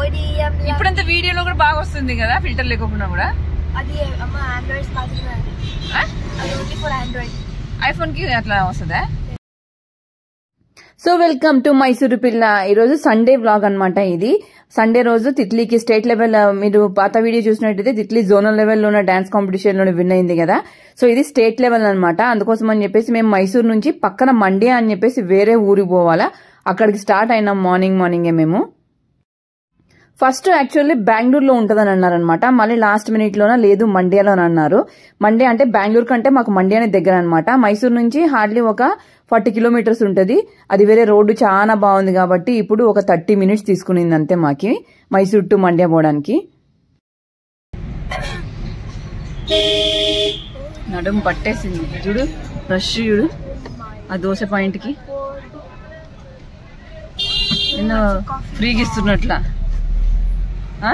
ODM లా- ఇప్పుడంతా వీడియోలో కూడా బాగా వస్తుంది కదా ఫిల్టర్ లేకుండా కూడా అది అమ్మ ఆండ్రాయిడ్ మాత్రమే అది అది ఓన్లీ ఫర్ ఆండ్రాయిడ్ ఐఫోన్ కి అట్లా వస్తుందా సో వెల్కమ్ టు మైసూరు పిల్ల ఈరోజు సండే వ్లాగ్ అన్నమాట ఇది సండే రోజు తిట్లీకి స్టేట్ లెవెల్ మీరు పాత వీడియో చూసినట్టయితే తిట్లీ జోనల్ లెవెల్లో ఉన్న డాన్స్ కాంపిటీషన్ లో విన్ అయింది కదా సో ఇది స్టేట్ లెవెల్ అన్నమాట అందుకోసం అని చెప్పేసి మేము మైసూరు నుంచి పక్కన మండ్యా అని చెప్పేసి వేరే ఊరికి పోవాలా అక్కడికి స్టార్ట్ అయినాం మార్నింగ్ మార్నింగే మేము ఫస్ట్ యాక్చువల్లీ బెంగళూరులో ఉంటుందని అన్నారనమాట మళ్ళీ లాస్ట్ మినిట్ లోన లేదు మండ్యాలో అని అన్నారు మండే అంటే బెంగళూరు కంటే మాకు మండ్యానే దగ్గర అనమాట మైసూరు నుంచి హార్డ్లీ ఒక ఫార్టీ కిలోమీటర్స్ ఉంటుంది అది వేరే రోడ్డు చాలా బాగుంది కాబట్టి ఇప్పుడు ఒక థర్టీ మినిట్స్ తీసుకునింది అంతే మాకి మైసూరు టు మండ్యా పోవడానికి నడుము పట్టేసింది చూడు రష్ చూడు ఆ దోశ పాయింట్కి నిన్న ఫ్రీగా ఇస్తున్నట్లా ఆ?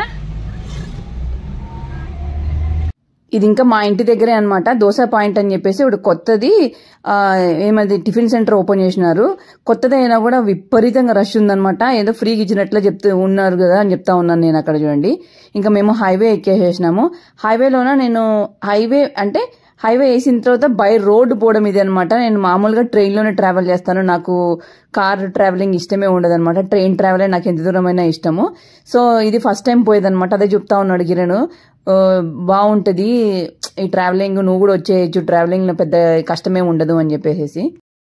ఇది ఇంకా మా ఇంటి దగ్గరే అన్నమాట దోశ పాయింట్ అని చెప్పేసి ఇప్పుడు కొత్తది ఆ, ఏమది టిఫిన్ సెంటర్ ఓపెన్ చేసినారు కొత్తది అయినా కూడా విపరీతంగా రష్ ఉందన్నమాట ఏదో ఫ్రీగా ఇచ్చినట్లే చెప్తూ ఉన్నారు కదా అని చెప్తా ఉన్నాను నేను అక్కడ చూడండి ఇంకా మేము హైవే ఎక్కేసేసినాము హైవేలోన నేను హైవే అంటే హైవే వేసిన తర్వాత బై రోడ్ పోవడం ఇది అనమాట నేను మామూలుగా ట్రైన్లోనే ట్రావెల్ చేస్తాను నాకు కార్ ట్రావెలింగ్ ఇష్టమే ఉండదు అనమాట ట్రైన్ ట్రావెల్ నాకు ఎంత దూరమైనా ఇష్టము సో ఇది ఫస్ట్ టైం పోయేదన్నమాట అదే చెప్తా ఉన్నాడు కిరణ్ ఆ, బాగుంటది ఈ ట్రావెలింగ్ నువ్వు కూడా వచ్చేయచ్చు ట్రావెలింగ్ లో పెద్ద కష్టమే ఉండదు అని చెప్పేసి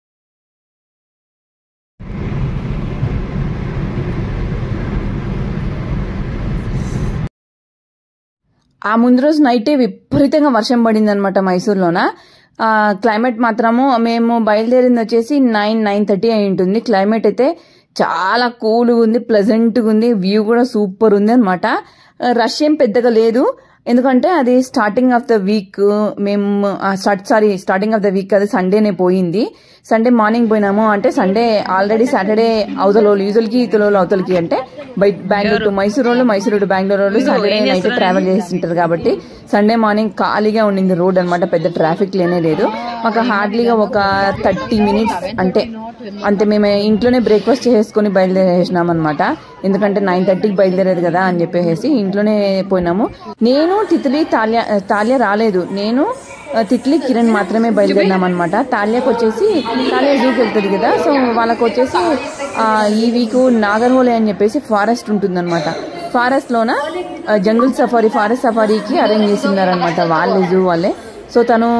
ఆ ముందు రోజు నైటే విపరీతంగా వర్షం పడింది అనమాట మైసూర్లోన ఆ, క్లైమేట్ మాత్రము మేము బయలుదేరింది వచ్చేసి నైన్ నైన్ థర్టీ అయి ఉంటుంది క్లైమేట్ అయితే చాలా కూల్గా ఉంది ప్లెజెంట్గా ఉంది వ్యూ కూడా సూపర్ ఉంది అనమాట రష్ ఏం పెద్దగా లేదు ఎందుకంటే అది స్టార్టింగ్ ఆఫ్ ద వీక్ మేము sorry starting of the week అది సండేనే పోయింది సండే మార్నింగ్ పోయినాము అంటే సండే ఆల్రెడీ సాటర్డే అవతలోళ్ళు యూజువల్కి ఇతలోళ్ళు అవతలకి అంటే బై బెంగళూరు టు మైసూరు వాళ్ళు మైసూరు టు బెంగళూరు వాళ్ళు సాటర్డే నైట్ ట్రావెల్ చేస్తుంటారు కాబట్టి సండే మార్నింగ్ ఖాళీగా ఉండింది రోడ్ అన్నమాట పెద్ద ట్రాఫిక్ లేనే లేదు మాకు హార్డ్లీగా ఒక థర్టీ మినిట్స్ అంటే అంతే మేము ఇంట్లోనే బ్రేక్ఫాస్ట్ చేసుకుని బయలుదేరేసినాం అనమాట ఎందుకంటే నైన్ థర్టీకి బయలుదేరేది కదా అని చెప్పేసి ఇంట్లోనే పోయినాము నేను తిత్లీ తాలియా తాలియా రాలేదు నేను ఆ, తిట్లీ కిరణ్ మాత్రమే బయలుదేరినాం అనమాట తాలియాకి వచ్చేసి తాలియా జూకి వెళ్తుంది కదా సో వాళ్ళకి వచ్చేసి ఆ, ఈ వీక్ నాగర్హోలే అని చెప్పేసి ఫారెస్ట్ ఉంటుందన్నమాట ఫారెస్ట్ లోన ఆ, జంగుల్ సఫారీ ఫారెస్ట్ సఫారీకి అరేంజ్ చేసినారనమాట వాళ్ళే జూ వాళ్ళే సో తను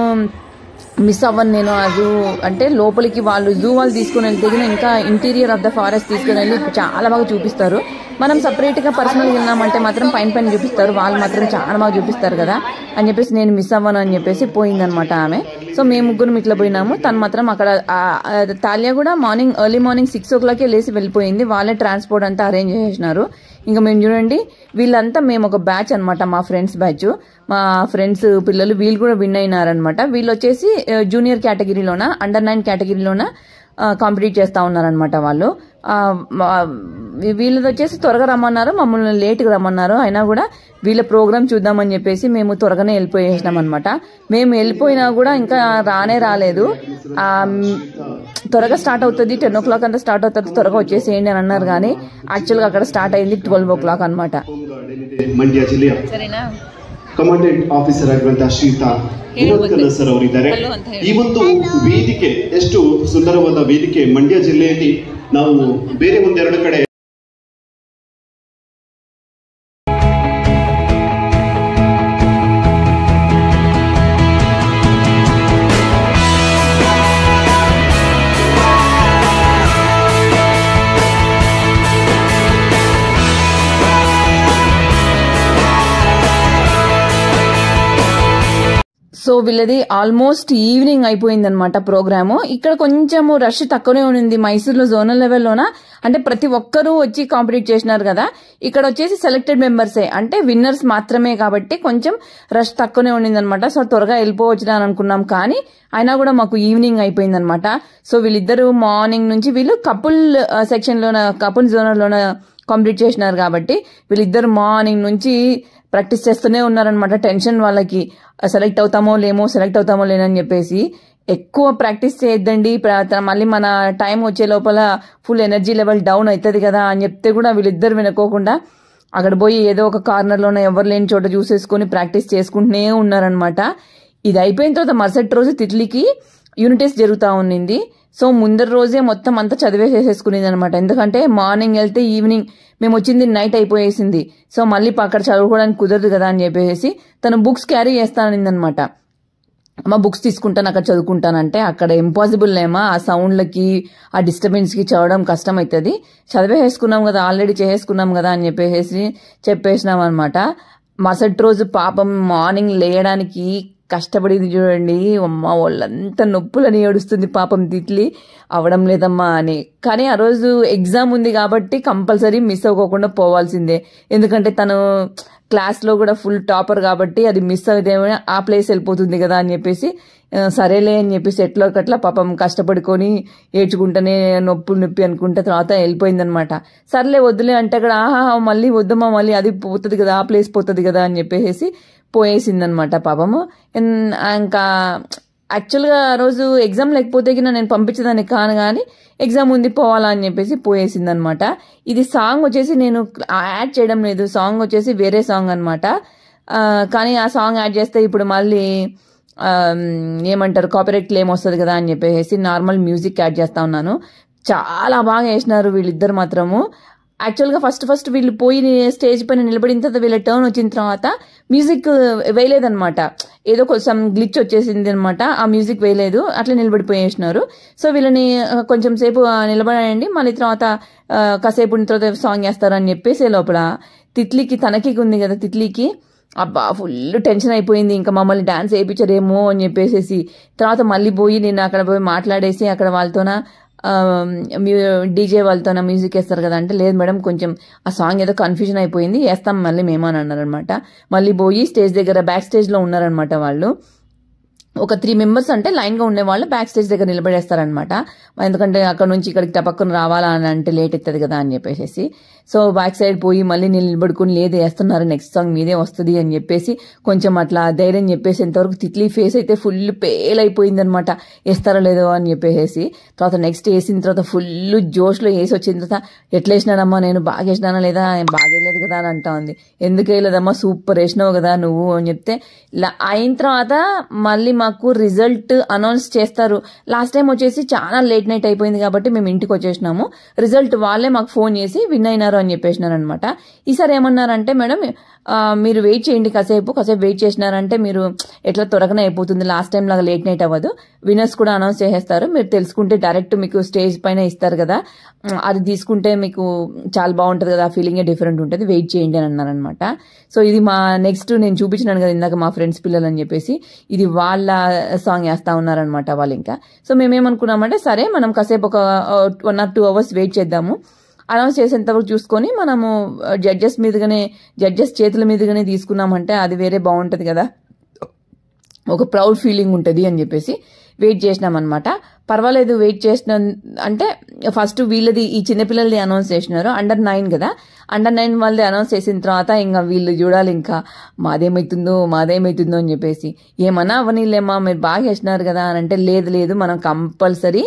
మిస్ అవ్వను నేను ఆ జూ అంటే లోపలికి వాళ్ళు జూ వాళ్ళు తీసుకుని వెళ్తే గిన ఇంకా ఇంటీరియర్ ఆఫ్ ద ఫారెస్ట్ తీసుకుని వెళ్ళి చాలా బాగా చూపిస్తారు మనం సపరేట్ గా పర్సనల్ వెళ్ళామంటే మాత్రం పైన పైన చూపిస్తారు వాళ్ళు మాత్రం చాలా బాగా చూపిస్తారు కదా అని చెప్పేసి నేను మిస్ అవ్వను అని చెప్పేసి పోయిందనమాట ఆమె సో మేము ముగ్గురు ఇట్లా పోయినాము తను మాత్రం అక్కడ ఆ- ఆ తాలియా కూడా మార్నింగ్ ఎర్లీ మార్నింగ్ సిక్స్ ఓ క్లాకే లేచి వెళ్ళిపోయింది వాళ్ళే ట్రాన్స్పోర్ట్ అంతా అరేంజ్ చేసేసినారు ఇంకా మేము చూడండి వీళ్ళంతా మేము ఒక బ్యాచ్ అన్నమాట మా ఫ్రెండ్స్ బ్యాచ్ మా ఫ్రెండ్స్ పిల్లలు వీళ్ళు కూడా విన్ అయినారనమాట వీళ్ళు వచ్చేసి జూనియర్ కేటగిరీలోన అండర్ నైన్ కేటగిరీలోన కాంపిటీట్ చేస్తా ఉన్నారనమాట వాళ్ళు ఆ, మా- వీళ్ళది వచ్చేసి త్వరగా రమ్మన్నారు మమ్మల్ని లేట్గా రమ్మన్నారు అయినా కూడా వీళ్ళ ప్రోగ్రామ్ చూద్దామని చెప్పేసి మేము త్వరగానే వెళ్ళిపోయేసినాం అనమాట మేము వెళ్ళిపోయినా కూడా ఇంకా రానే రాలేదు ఆ, మ్, త్వరగా స్టార్ట్ అవుతుంది టెన్ ఓ క్లాక్ అంతా స్టార్ట్ అవుతుంది త్వరగా వచ్చేసేయండి అని అన్నారు కానీ యాక్చువల్గా అక్కడ ಸ್ಟಾರ್ಟ್ అయింది ಟ್ವೆಲ್ವ್ ಓ ಕ್ಲಾಕ್ అనమాట ಹೋಮ್ಗಾರ್ಡ್ ಏನಿದೆ ಮಂಡ್ಯ ಜಿಲ್ಲೆಯ సరేనా ಕಮಾಂಡೆಂಟ್ ಆಫೀಸರ್ ಆಗಿರುವಂತಹ ಶ್ರೀಯುತ ವಿನೋದ್ ಕಲ್ಲ ಸರ್ ಅವರಿದ್ದಾರೆ ಈ ಒಂದು ವೇದಿಕೆ ಎಷ್ಟು ಸುಂದರವಾದ ವೇದಿಕೆ ಮಂಡ್ಯ ಜಿಲ್ಲೆಯಲ್ಲಿ ನಾವು ಬೇರೆ ಒಂದೆರಡು ಕಡೆ సో వీళ్ళది ఆల్మోస్ట్ ఈవినింగ్ అయిపోయింది అనమాట ప్రోగ్రాము ఇక్కడ కొంచెము రష్ తక్కువనే ఉంది మైసూర్లో జోనల్ లెవెల్లోన అంటే ప్రతి ఒక్కరూ వచ్చి కాంపిటీట్ చేసినారు కదా ఇక్కడ వచ్చేసి సెలెక్టెడ్ మెంబర్సే అంటే విన్నర్స్ మాత్రమే కాబట్టి కొంచెం రష్ తక్కువనే ఉండింది అనమాట సో త్వరగా వెళ్ళిపోవచ్చు అని అనుకున్నాం కానీ అయినా కూడా మాకు ఈవినింగ్ అయిపోయింది అనమాట సో వీళ్ళిద్దరు మార్నింగ్ నుంచి వీళ్ళు కపుల్ సెక్షన్ లోన కపుల్ జోనర్ లోన కంప్లీట్ చేసినారు కాబట్టి వీళ్ళిద్దరు మార్నింగ్ నుంచి ప్రాక్టీస్ చేస్తూనే ఉన్నారనమాట టెన్షన్ వాళ్ళకి సెలెక్ట్ అవుతామో లేమో సెలెక్ట్ అవుతామో లేనని చెప్పేసి ఎక్కువ ప్రాక్టీస్ చేయొద్దండి ప్ర- మళ్ళీ మన టైం వచ్చే లోపల ఫుల్ ఎనర్జీ లెవెల్ డౌన్ అవుతుంది కదా అని చెప్తే కూడా వీళ్ళిద్దరు వినుకోకుండా అక్కడ పోయి ఏదో ఒక కార్నర్లోనే ఎవరు లేని చోట చూసేసుకొని ప్రాక్టీస్ చేసుకుంటూనే ఉన్నారనమాట ఇది అయిపోయిన తర్వాత మరుసటి రోజు తిట్లికి యూనిట్ టెస్ట్ జరుగుతూ ఉన్నింది సో ముందర రోజే మొత్తం అంతా చదివేసేసుకునేది అనమాట ఎందుకంటే మార్నింగ్ వెళ్తే ఈవినింగ్ మేము వచ్చింది నైట్ అయిపోయేసింది సో మళ్ళీ అక్కడ చదువుకోవడానికి కుదరదు కదా అని చెప్పేసి తను బుక్స్ క్యారీ చేస్తాననిందనమాట అమ్మ బుక్స్ తీసుకుంటాను అక్కడ చదువుకుంటానంటే అక్కడ ఇంపాసిబుల్ ఏమా ఆ సౌండ్లకి ఆ డిస్టర్బెన్స్కి చదవడం కష్టం అవుతుంది చదివేసుకున్నాం కదా ఆల్రెడీ చేసేసుకున్నాం కదా అని చెప్పేసి చెప్పేసినాం అనమాట మరుసటి రోజు పాపం మార్నింగ్ లేయడానికి కష్టపడింది చూడండి అమ్మ వాళ్ళంతా నొప్పులని ఏడుస్తుంది పాపం తిట్లి అవడం లేదమ్మా అని కానీ ఆ రోజు ఎగ్జామ్ ఉంది కాబట్టి కంపల్సరీ మిస్ అవ్వకుండా పోవాల్సిందే ఎందుకంటే తను క్లాస్లో కూడా ఫుల్ టాపర్ కాబట్టి అది మిస్ అవుతేమో ఆ ప్లేస్ వెళ్ళిపోతుంది కదా అని చెప్పేసి ఆ, సరేలే అని చెప్పేసి ఎట్లో ఒకట్లా పాపం కష్టపడుకొని ఏడ్చుకుంటేనే నొప్పి నొప్పి అనుకుంటే తర్వాత వెళ్ళిపోయిందనమాట సర్లే వద్దులే అంటే అక్కడ ఆహా మళ్ళీ వద్దమ్మా మళ్ళీ అది పోతుంది కదా ఆ ప్లేస్ పోతుంది కదా అని చెప్పేసి పోయేసిందనమాట పాపము ఎన్- ఇంకా యాక్చువల్గా ఆ రోజు ఎగ్జామ్ లేకపోతే గిన నేను పంపించదాన్ని కాను కానీ ఎగ్జామ్ ఉంది పోవాలా అని చెప్పేసి పోయేసింది అనమాట ఇది సాంగ్ వచ్చేసి నేను యాడ్ చేయడం లేదు సాంగ్ వచ్చేసి వేరే సాంగ్ అనమాట కానీ ఆ సాంగ్ యాడ్ చేస్తే ఇప్పుడు మళ్ళీ ఆ, ఏమంటారు కాపీరైట్ క్లెయిమ్ వస్తుంది కదా అని చెప్పేసి నార్మల్ మ్యూజిక్ యాడ్ చేస్తా ఉన్నాను చాలా బాగా వేసినారు వీళ్ళిద్దరు మాత్రము యాక్చువల్గా ఫస్ట్ ఫస్ట్ వీళ్ళు పోయి స్టేజ్ పైన నిలబడిన తర్వాత వీళ్ళ టర్న్ వచ్చిన తర్వాత మ్యూజిక్ వేయలేదన్నమాట ఏదో కొంచెం గ్లిచ్ వచ్చేసింది అనమాట ఆ మ్యూజిక్ వేయలేదు అట్లా నిలబడిపోయేసినారు సో వీళ్ళని ఆ, కొంచెం సేపు ఆ, నిలబడండి మళ్ళీ తర్వాత ఆ, కాసేపు ఉన్న తర్వాత సాంగ్ వేస్తారని చెప్పేసి లోపల తిట్లికి తనకి ఉంది కదా తిట్లికి అబ్బా ఫుల్ టెన్షన్ అయిపోయింది ఇంకా మమ్మల్ని డాన్స్ వేయించరేమో అని చెప్పేసేసి తర్వాత మళ్ళీ పోయి నేను అక్కడ పోయి మాట్లాడేసి అక్కడ వాళ్ళతోన డీజే వాళ్ళతోన మ్యూజిక్ వేస్తారు కదా అంటే లేదు మేడం కొంచెం ఆ సాంగ్ ఏదో కన్ఫ్యూజన్ అయిపోయింది వేస్తాం మళ్ళీ మేము అని అన్నారనమాట మళ్ళీ పోయి స్టేజ్ దగ్గర బ్యాక్ స్టేజ్లో ఉన్నారనమాట వాళ్ళు ఒక త్రీ మెంబర్స్ అంటే లైన్గా ఉండేవాళ్ళు బ్యాక్ స్టేజ్ దగ్గర నిలబడేస్తారనమాట ఎందుకంటే అక్కడ నుంచి ఇక్కడికి టపక్కున రావాలా అని అంటే లేట్ అవుతుంది కదా అని చెప్పేసి సో బ్యాక్ సైడ్ పోయి మళ్ళీ నేను నిలబడుకుని లేదు వేస్తున్నారు నెక్స్ట్ సాంగ్ మీదే వస్తుంది అని చెప్పేసి కొంచెం అట్లా ధైర్యం చెప్పేసి ఎంతవరకు తిట్లీ ఫేస్ అయితే ఫుల్ పేల్ అయిపోయింది అనమాట వేస్తారో లేదో అని చెప్పేసి తర్వాత నెక్స్ట్ వేసిన తర్వాత ఫుల్ జోష్లో వేసి వచ్చిన తర్వాత ఎట్లా వేసినానమ్మా నేను బాగా వేసినానా లేదా బాగా వేయలేదు కదా అని అంటా ఉంది ఎందుకు వేయలేదమ్మా సూపర్ వేసినావు కదా నువ్వు అని చెప్తే ఇలా అయిన తర్వాత మళ్ళీ మాకు రిజల్ట్ అనౌన్స్ చేస్తారు లాస్ట్ టైం వచ్చేసి చాలా లేట్ నైట్ అయిపోయింది కాబట్టి మేము ఇంటికి వచ్చేసినాము రిజల్ట్ వాళ్ళే మాకు ఫోన్ చేసి విన్ అయినారు అని చెప్పేసినారు అనమాట ఈసారి ఏమన్నారంటే మేడం ఆ, మీరు వెయిట్ చేయండి కాసేపు కాసేపు వెయిట్ చేసినారంటే మీరు ఎట్లా త్వరగానే అయిపోతుంది లాస్ట్ టైం లాగా లేట్ నైట్ అవ్వదు విన్నర్స్ కూడా అనౌన్స్ చేసేస్తారు మీరు తెలుసుకుంటే డైరెక్ట్ మీకు స్టేజ్ పైన ఇస్తారు కదా ఉమ్, అది తీసుకుంటే మీకు చాలా బాగుంటుంది కదా ఆ ఫీలింగే డిఫరెంట్ ఉంటుంది వెయిట్ చేయండి అని అన్నారనమాట సో ఇది మా నెక్స్ట్ నేను చూపించినాను కదా ఇందాక మా ఫ్రెండ్స్ పిల్లలు అని చెప్పేసి ఇది వాళ్ళ సాంగ్ వేస్తా ఉన్నారనమాట వాళ్ళు ఇంకా సో మేమేమనుకున్నామంటే సరే మనం కాసేపు ఒక one or two hours wait చేద్దాము అనౌన్స్ చేసేంత వరకు చూసుకొని మనము జడ్జెస్ మీదుగానే జడ్జెస్ చేతుల మీదుగానే తీసుకున్నామంటే అది వేరే బాగుంటుంది కదా ఒక ప్రౌడ్ ఫీలింగ్ ఉంటుంది అని చెప్పేసి వెయిట్ చేసినాం అనమాట పర్వాలేదు వెయిట్ చేసిన అంటే ఫస్ట్ వీళ్ళది ఈ చిన్నపిల్లలది అనౌన్స్ చేసినారు అండర్ నైన్ కదా అండర్ నైన్ వాళ్ళది అనౌన్స్ చేసిన తర్వాత ఇంకా వీళ్ళు చూడాలి ఇంకా మాదేమవుతుందో మాదేమవుతుందో అని చెప్పేసి ఏమన్నా అవనీలేమా మీరు బాగా వేసినారు కదా అని అంటే లేదు లేదు మనం కంపల్సరీ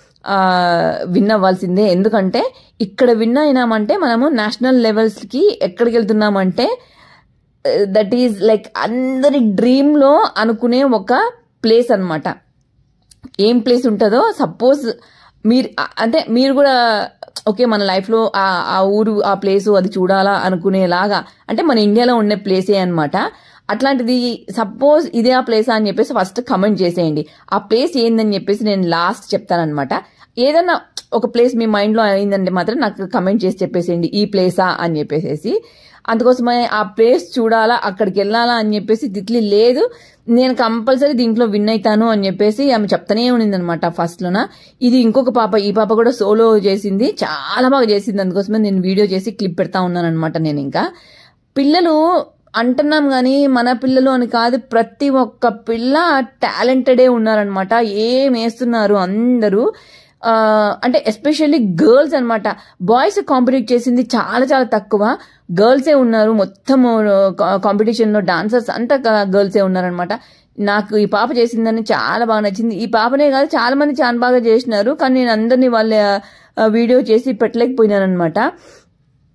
విన్ అవ్వాల్సిందే ఎందుకంటే ఇక్కడ విన్ అయినామంటే మనము నేషనల్ లెవెల్స్కి ఎక్కడికి వెళ్తున్నామంటే దట్ ఈజ్ లైక్ అందరి డ్రీమ్లో అనుకునే ఒక ప్లేస్ అన్నమాట ఏం ప్లేస్ ఉంటుందో సపోజ్ మీరు అ- అంటే మీరు కూడా ఓకే మన లైఫ్లో ఆ ఆ ఊరు ఆ ప్లేస్ అది చూడాలా అనుకునేలాగా అంటే మన ఇండియాలో ఉండే ప్లేసే అన్నమాట అట్లాంటిది సపోజ్ ఇదే ఆ ప్లేసా అని చెప్పేసి ఫస్ట్ కమెంట్ చేసేయండి ఆ ప్లేస్ ఏందని చెప్పేసి నేను లాస్ట్ చెప్తానమాట ఏదన్నా ఒక ప్లేస్ మీ మైండ్లో అయిందంటే మాత్రం నాకు కమెంట్ చేసి చెప్పేసేయండి ఈ ప్లేసా అని చెప్పేసి అందుకోసమే ఆ ప్లేస్ చూడాలా అక్కడికి వెళ్ళాలా అని చెప్పేసి తిట్లి లేదు నేను కంపల్సరీ దీంట్లో విన్ అవుతాను అని చెప్పేసి ఆమె చెప్తానే ఉన్నింది అనమాట ఫస్ట్ లోన ఇది ఇంకొక పాప ఈ పాప కూడా సోలో చేసింది చాలా బాగా చేసింది అందుకోసమే నేను వీడియో చేసి క్లిప్ పెడతా ఉన్నాను అనమాట నేను ఇంకా పిల్లలు అంటున్నాం కానీ మన పిల్లలు అని కాదు ప్రతి ఒక్క పిల్ల టాలెంటెడే ఉన్నారనమాట ఏం వేస్తున్నారు అందరూ ఆ, అంటే ఎస్పెషల్లీ గర్ల్స్ అన్నమాట బాయ్స్ కాంపిటీట్ చేసింది చాలా చాలా తక్కువ గర్ల్సే ఉన్నారు మొత్తం కాంపిటీషన్లో డాన్సర్స్ అంతా గర్ల్సే ఉన్నారనమాట నాకు ఈ పాప చేసిందని చాలా బాగా నచ్చింది ఈ పాపనే కాదు చాలా మంది చాలా బాగా చేసినారు కానీ నేను అందరినీ వాళ్ళ ఆ, వీడియో చేసి పెట్టలేకపోయినాను అనమాట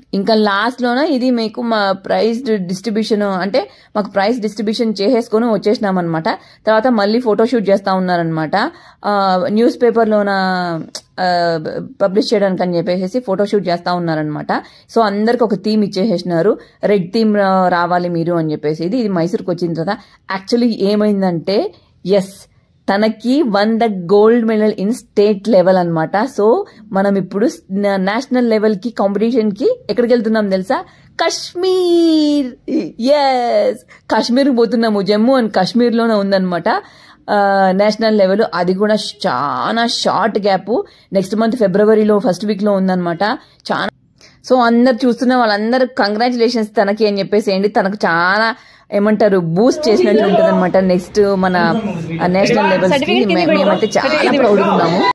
ఇంకా లాస్ట్ లోన ఇది మీకు మా ప్రైజ్ డిస్ట్రిబ్యూషన్ అంటే మాకు ప్రైజ్ డిస్ట్రిబ్యూషన్ చేసేసుకొని వచ్చేసినాం అనమాట తర్వాత మళ్ళీ ఫోటోషూట్ చేస్తా ఉన్నారనమాట న్యూస్ పేపర్లోన పబ్లిష్ చేయడానికి అని చెప్పేసి ఫోటోషూట్ చేస్తా ఉన్నారనమాట సో అందరికి ఒక థీమ్ ఇచ్చేసేసినారు రెడ్ థీమ్ రావాలి మీరు అని చెప్పేసి ఇది ఇది మైసూర్కి వచ్చిన తర్వాత యాక్చువల్లీ ఏమైందంటే ఎస్ తనకి won the gold medal in state level అన్నమాట సో మనం ఇప్పుడు నేషనల్ లెవెల్ కి కాంపిటీషన్ కి ఎక్కడికి వెళ్తున్నాం తెలుసా కశ్మీర్ ఎస్ కాశ్మీర్ పోతున్నాము జమ్మూ అండ్ కాశ్మీర్ లోనే ఉందన్నమాట నేషనల్ లెవెల్ అది కూడా చాలా షార్ట్ గ్యాప్ నెక్స్ట్ మంత్ ఫిబ్రవరిలో ఫస్ట్ వీక్ లో ఉందన్నమాట చాలా సో అందరు చూస్తున్న వాళ్ళందరూ కంగ్రాచులేషన్స్ తనకి అని చెప్పేసి ఏంటి తనకు చాలా ఏమంటారు బూస్ట్ చేసినట్లు ఉంటుంది అనమాట నెక్స్ట్ మన నేషనల్ లెవెల్స్ కి మే- మేమైతే చాలా ప్రౌడ్ ఉన్నాము